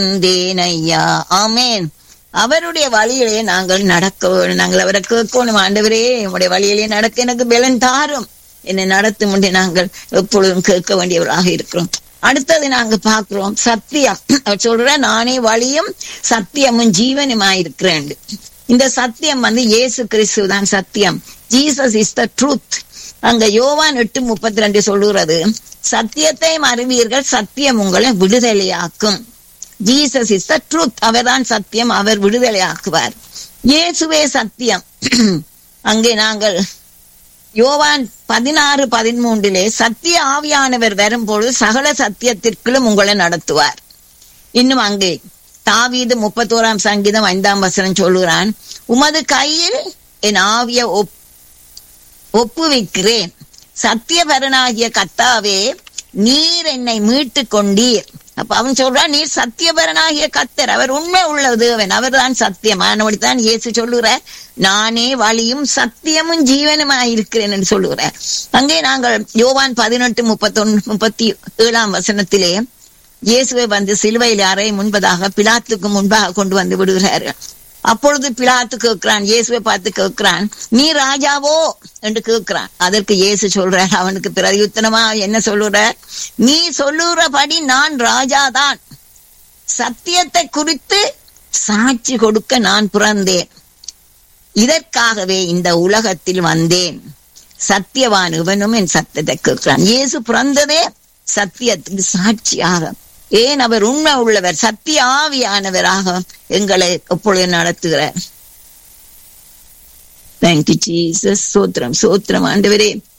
தேனையா ஆமேன் அவருடைய வழியிலே நாங்கள் நடக்க வேண்டும். நாங்கள் அவரை கேட்கணும் ஆண்டவரே உடைய வழியிலே நடக்க எனக்கு பலன் தாரும் என்னை நடத்தும் என்று நாங்கள் எப்பொழுதும் கேட்க வேண்டியவராக இருக்கிறோம் அடுத்தது நாங்க பார்க்கிறோம் சத்தியம் அவர் சொல்ற நானே வழியும் சத்தியமும் ஜீவனுமாயிருக்கிறேன் இந்த சத்தியம் வந்து இயேசு கிறிஸ்து தான் சத்தியம் ஜீசஸ் இஸ் த ட்ரூத் அங்க யோவான் எட்டு முப்பத்தி ரெண்டு சொல்லுகிறது சத்தியத்தையும் அறிவீர்கள் சத்தியம் உங்களை விடுதலையாக்கும் ஜீசஸ் இஸ் த ட்ரூத் அவர்தான் சத்தியம் அவர் விடுதலையாக்குவார் இயேசுவே சத்தியம் அங்கே நாங்கள் யோவான் பதினாறு பதிமூன்றிலே சத்திய ஆவியானவர் வரும்பொழுது சகல சத்தியத்திற்குள்ளும் உங்களை நடத்துவார் இன்னும் அங்கே தாவீது முப்பத்தோராம் சங்கீதம் ஐந்தாம் வசனம் சொல்லுகிறான் உமது கையில் என் ஆவிய ஒப் ஒப்புவிக்கிறேன் சத்தியபரனாகிய கத்தாவே நீர் என்னை மீட்டு கொண்டீர் அப்ப அவன் சொல்றான் நீர் சத்தியபரனாகிய கத்தர் அவர் உண்மை உள்ள தேவன் அவர் தான் சத்தியம் தான் இயேசு சொல்லுகிறார் நானே வழியும் சத்தியமும் ஜீவனுமாய் இருக்கிறேன் என்று சொல்லுகிறார் அங்கே நாங்கள் யோவான் பதினெட்டு முப்பத்தொன்னு முப்பத்தி ஏழாம் வசனத்திலே இயேசுவை வந்து சிலுவையில் அறை முன்பதாக பிலாத்துக்கு முன்பாக கொண்டு வந்து விடுகிறார்கள் அப்பொழுது பிலாத்து கேட்கிறான் இயேசுவை பார்த்து கேட்கிறான் நீ ராஜாவோ என்று கேட்கிறான் அதற்கு இயேசு சொல்றார் அவனுக்கு பிரயுத்தனமா என்ன சொல்லுறார் நீ சொல்லுறபடி நான் ராஜாதான் சத்தியத்தை குறித்து சாட்சி கொடுக்க நான் பிறந்தேன் இதற்காகவே இந்த உலகத்தில் வந்தேன் சத்தியவான் இவனும் என் சத்தியத்தை கேட்கிறான் இயேசு பிறந்ததே சத்தியத்துக்கு சாட்சியாக ஏன் அவர் உண்மை உள்ளவர் சத்திய ஆவியானவராக எங்களை எப்பொழுது நடத்துகிறார் தேங்க்யூ ஜீசஸ் சோத்திரம் சோத்திரம் ஆண்டவரே